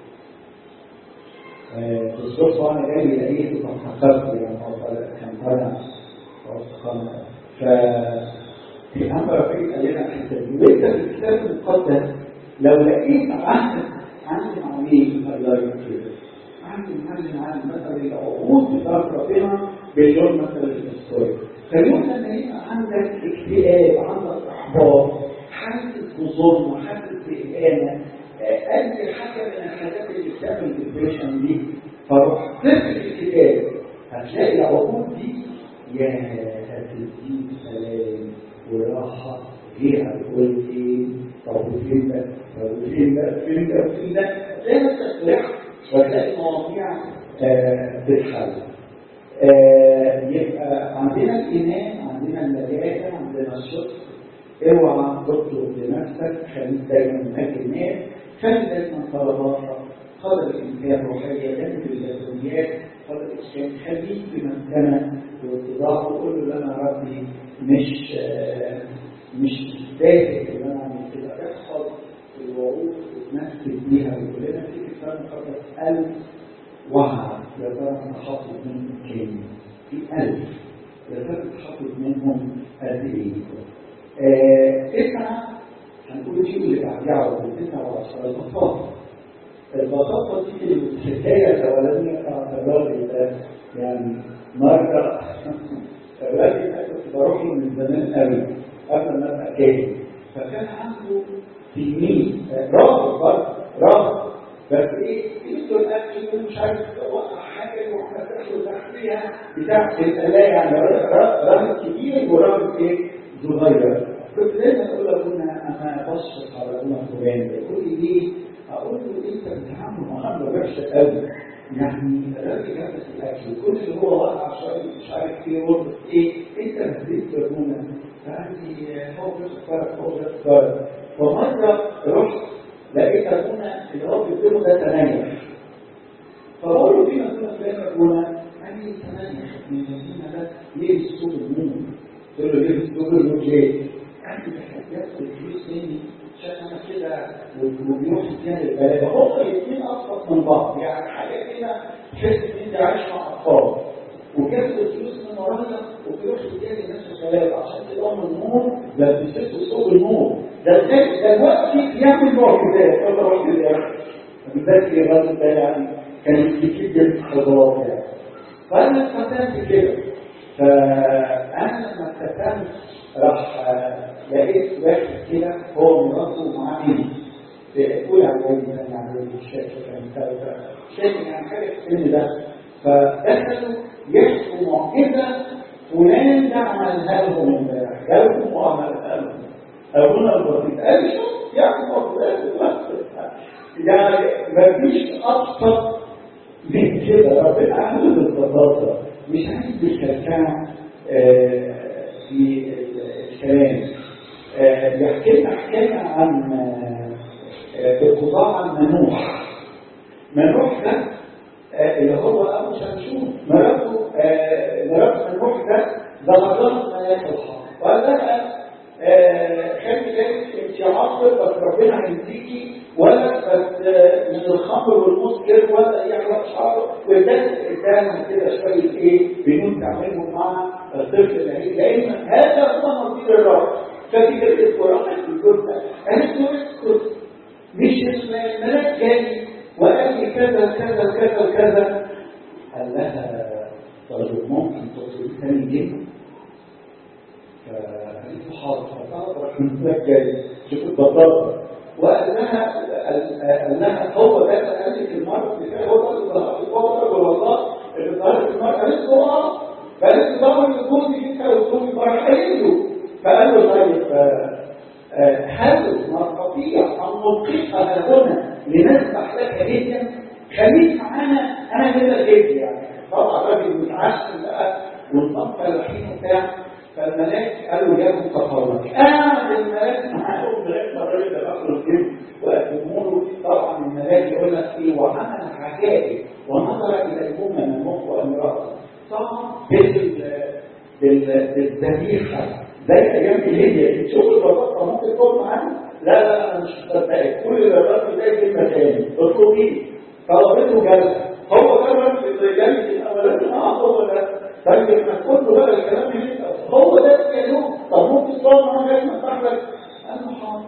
آه بالصدفه انا جاي لقيته فحققت يعني كان طالع ف الامر الرئيس قال لنا الحته دي وانت في الكتاب المقدس لو لقيت عهد عند معين الله يكتبه عندي معلم عن مثلا العقود بتاعت ربنا باليوم مثلا الاسطوري فاليوم لما يبقى عندك اكتئاب عندك احباط حاسس بظلم حاسس باهانه اي حاجه من الحاجات اللي بتعمل الديبريشن دي فروح تقرا الكتاب هتلاقي العقود دي يا هتديك سلام وراحه غير هتقول ايه طب فين ده طب فين ده فين ده فين ده تلاقي نفسك فرحت وتلاقي المواضيع آه بتتحل آه يبقى عندنا الايمان عندنا اللجاجه عندنا الشكر اوعى تطلب لنفسك خليك دايما هناك الناس خلي دايما طلباتك قدر الامكان روحيه جنب الجسديات قدر الامكان خليك في مسكنه واتضاع وقول له انا ربي مش آه مش مستاهل ان انا اعمل كده احفظ الوعود وتمسك بيها وكلنا في الكتاب المقدس ألف وعد يا ترى انت حافظ منهم كام؟ في ألف يا ترى انت حافظ منهم قد ايه؟ آه تسعة هنقول شيء اللي بعديها على طول تسعة وعشرة البساطة البساطة دي الحكاية الأولانية بتاعت الراجل ده يعني مرة الراجل ده كنت بروح له من زمان قوي قبل ما ابقى كاهن فكان عنده تلميذ راجل برضه راجل بس ايه يدخل الاكل ومش عارف يوقع حاجه واحنا تاكل تحتيها بتاع القلايه يعني راجل كبير وراجل ايه صغير كنت دايما اقول لابونا انا بشفق على ابونا فلان يقول لي ليه؟ اقول له انت بتتعامل معامله وحشه قوي يعني الراجل جاب الاكل كل اللي هو وقع شويه مش عارف ايه وضع ايه انت نسيت ابونا فقال لي هو بس فرق هو بس فرق فمره رحت لقيت ابونا اللي هو بيقول ده ثمانيه فبقول له فينا كنا فين ابونا؟ قال لي ثمانيه من المدينه ده ليه السوق النور؟ قلت له ليه السوق النور ليه؟ قال لي ده ياخد الفلوس مني عشان انا كده وبيروح فيها للبلد هما الاثنين ابسط من بعض يعني حاجه كده تحس ان انت عايش مع اطفال وكسب الفلوس من ورايا وبيروح يديها للناس الشباب عشان تبقى من النور ده بيسيسوا سوق النور ده ازاي ده دلوقتي يعمل معجزات ولا معجزات بالذات الراجل ده يعني كان كتير جدا خضروات يعني فانا اتفتنت كده فانا لما اتفتنت راح لقيت واحد كده هو مراته معاه بنت في اولى اعدادي ثانيه اعدادي مش فاكر كان ثالثه مش فاكر يعني حاجه في السن ده فدخلوا يحكوا معجزه فلان ده عملها لهم امبارح جابهم وعملها لهم ابونا البسيط قال لي شوف يعني معجزات يعني مفيش ابسط من كده ربنا عامل بالبساطه مش عايز بالكلكعه في الكلام يحكي لنا حكايه عن القضاء عن منوح منوح ده اللي هو ابو شمشون مراته مرات منوح ده ظهرت ما ياكل وقال لها خلي بالك انت عاصر بس ربنا هيديكي ولا بس من الخمر والمسكر ولا يعرف شعره وده قدامها كده شويه ايه بنون تعملهم مع الطفل اللي لان هذا هو نصيب الرب فدي كانت القران في الجزء قالت له اسكت مش الملاك جاي وقال لي كذا كذا كذا كذا قال لها طيب ممكن تطلبي ثاني جدا فقالت له حاضر فطلب الملاك جاي شوف البطاطا وقال لها قال لها هو ده قال لك المرض بتاعي هو ده اللي ظهر هو ده والله اللي ظهر المرض قالت له اه قالت له طبعا يكون دي كده ويكون فرحين له فقال له طيب هل نستطيع ان نلقيها هنا لنسمح لك هديه خليك معانا انا كده جدي يعني طبعا راجل متعشم بقى والطبقه الحين بتاع فالملاك قالوا يا متفرج قاعد الملاك معاهم لغايه ما الراجل ده دخل الجيب وقدموا له طبعا الملاك يقول لك ايه وعمل عجائب ونظر الى الامه من المخ وامراته طبعا بالذبيحه زي ايام الهديه تشوف البطاطا ممكن تقعد معانا لا لا انا مش مصدقك كل الراجل ده يجي مكاني اطلبي طلبته جلسه هو ده الراجل اللي جاي الاولاني اه هو ده طيب احنا كله بقى الكلام اللي هو ده الكلام طب ممكن تقعد معاه لغايه ما صاحبك قال له حاضر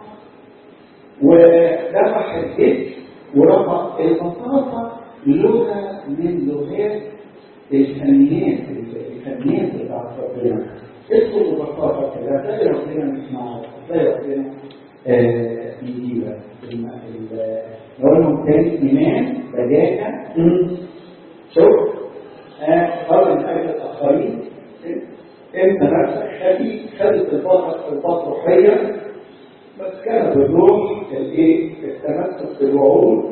وذبح الجد ورفع البطاطا لغه من لغات الفنيات الفنيات بتاعت ربنا ادخل ببساطه كده تلاقي ربنا يسمعك تلاقي ربنا يجيبك نقول لهم تاني ايمان بدايه شوف قبل من اجل الاخرين انت نفسك خلي خدت الباطل الباطل روحيا بس كان بالروح الايه التمسك بالوعود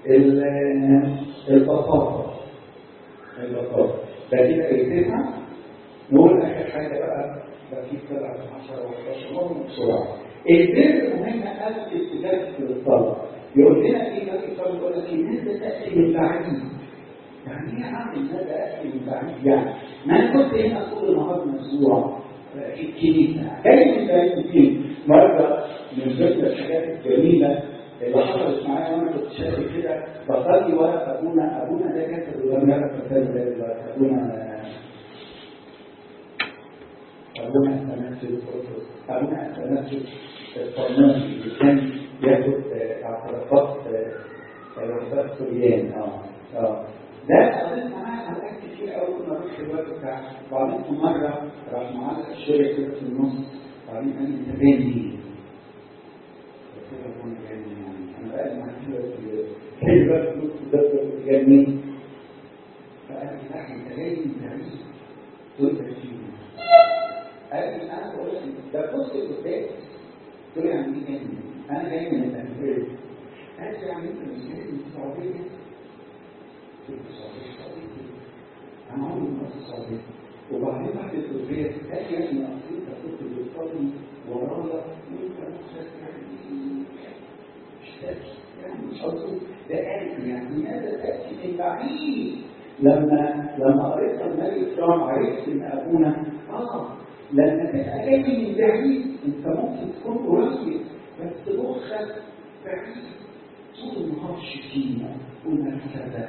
البساطه البساطه ده كده قلتها نقول اخر حاجه بقى بقى في سبعه 10 و11 مهم بسرعه البر مهم قوي استجابه للطلب يقول لنا ايه بقى الطلب يقول لك الناس تاتي من بعيد يعني ايه اعمل الناس تاتي من بعيد يعني ما انا كنت هنا طول النهار مسجوع في الكنيسه جاي من بعيد الدين مره من ضمن الحاجات الجميله اللي حصلت معايا وانا كنت شايف كده بصلي ورا ابونا ابونا ده كاتب ولم يرى فساد ده دلوقتي ابونا ابونا التنفس ابونا التنفس الطنان اللي كان ياخد اعترافات اعترافات سوريان اه اه ده قضيت معاه اوقات كتير قوي كنا نروح في الوقت بتاع وبعدين في مره راح معلق الشارع كده في النص وبعدين قال لي انت باين ليه؟ قلت له انا باين يعني انا بقى معاك كده في الوقت ده جاي مين؟ فقال لي لا انت جاي من باريس قلت له قال لي انا بقول لك ده بص قدام قلت له يعني ايه جاي انا جاي من الامريكا قال لي يعني انت مش جاي من السعوديه أنا عمري ما رحت السعودية وبعدين بعد الكلية قال لي يا ابني أصل أنت كنت بتصلي ورايا وأنت نفسك يعني مش تأتي يعني مش قصدي ده قال يعني ماذا تأتي من بعيد لما لما قريت النبي الكرام عرفت إن أبونا آه لما تبقى جاي من بعيد أنت ممكن تكون قريب بس مخك بعيد طول النهار شتيمة والمكتبة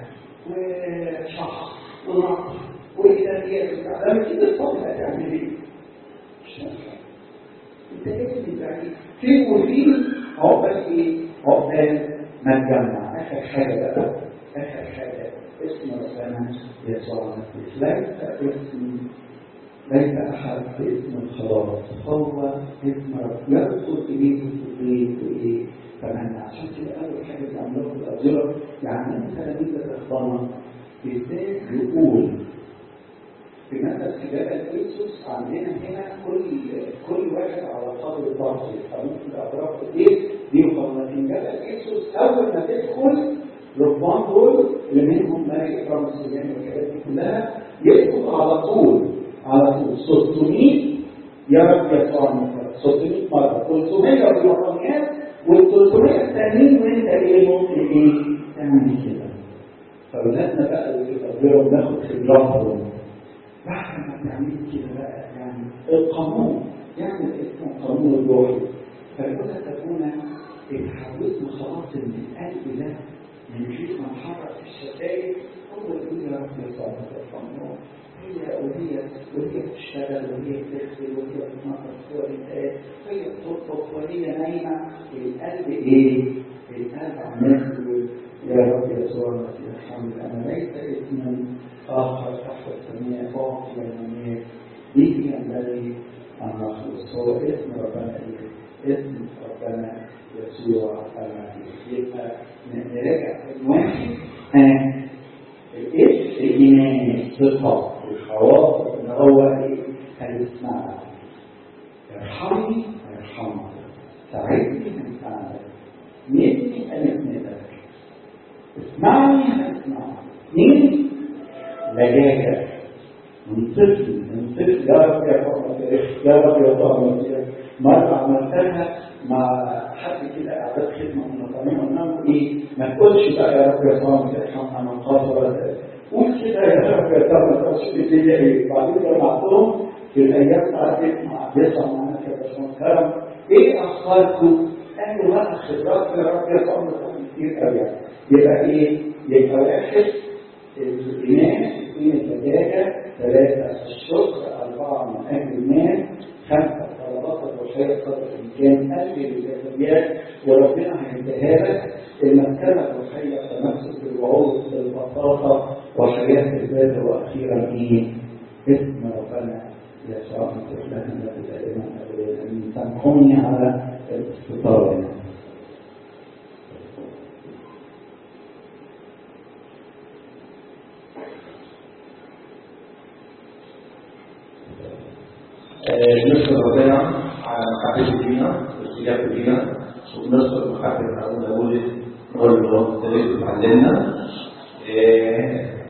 وشخص ونقص وإداريات لما تيجي تصلي هتعمل إيه؟ مش نافع أنت لازم تبقى فين وفين عقبال إيه؟ عقبال ما تجمع آخر حاجة بقى آخر حاجة اسم ربنا يسوع المسيح ليس اسم ليس أحد باسم الخلاص هو اسم رب يدخل إليه في إيه فمن عشان كده أول حاجة بيعملوها في الأجرة يعني أنت لما تخبرنا بالذات يقول في مثل في جبل إيسوس عندنا هنا كل كل واحد على قدر طاقته فممكن الأطراف إيه دي لكن جبل إيسوس أول ما تدخل ربان دول اللي منهم ملك إكرام السليمان والحاجات دي كلها يدخل على طول على طول 600 يا رب يسوع المفرد 600 مرة 300 بالروحانيات وال 300 التانيين وانت ايه ممكن ايه تعمل كده فولادنا بقى اللي بيقدروا بناخد خبراتهم بعد ما تعمل كده بقى يعني القانون يعمل اسمه قانون الروحي فالأولى تكون اتحولت خلاص من القلب ده من غير ما نحرك الشتايم هو يقول يا رب يسوع المفرد هي وهي وهي بتشتغل وهي بتغسل وهي بتنظف وهي هي بتطبخ وهي نايمه القلب ايه؟ القلب عمال يقول يا رب يسوع المسيح الحمد انا ليس اسما اخر تحت السماء فوق المنيات به ينبغي ان نخلص هو اسم ربنا ايه؟ اسم ربنا يسوع المسيح يبقى نراجع واحد الايه؟ الايمان الثقه الخواطر ان هو ايه هيسمعك ارحمني ارحمك ساعدني هنساعدك نبني هنسندك اسمعني هنسمعك مين لجاجة من طفل من طفل يا رب يا رب يا رب يا رب مرة عملتها مع حد كده اعداد خدمه منظمين قلنا له ايه ما تقولش بقى يا رب يا رب ارحم انا قاصر ولا قول كده يا رب يا رب ما تقولش بالدنيا ايه بعدين جمعتهم في الايام بتاعت مع بيصل معانا كده كرم ايه اخباركم؟ قالوا بقى خبرات يا رب يا رب كتير قوي يعني يبقى ايه؟ يبقى واحد الايمان اثنين الزجاجه ثلاثه الشكر اربعه من اجل المال خمسه طلبات الروحيه قدر الامكان اجل الايجابيات وربنا هيديها لك المسكنه الروحيه تمسك بالوعود بالبساطه وحياه الذات واخيرا ايه؟ اسم ربنا يسوع المسيح لنا الذي دائما ابدا امين سامحوني على الاستطاله نشكر ربنا على محبته فينا واستجابته فينا ونشكر محبة أبونا بولس نقول له ابتديت تعلمنا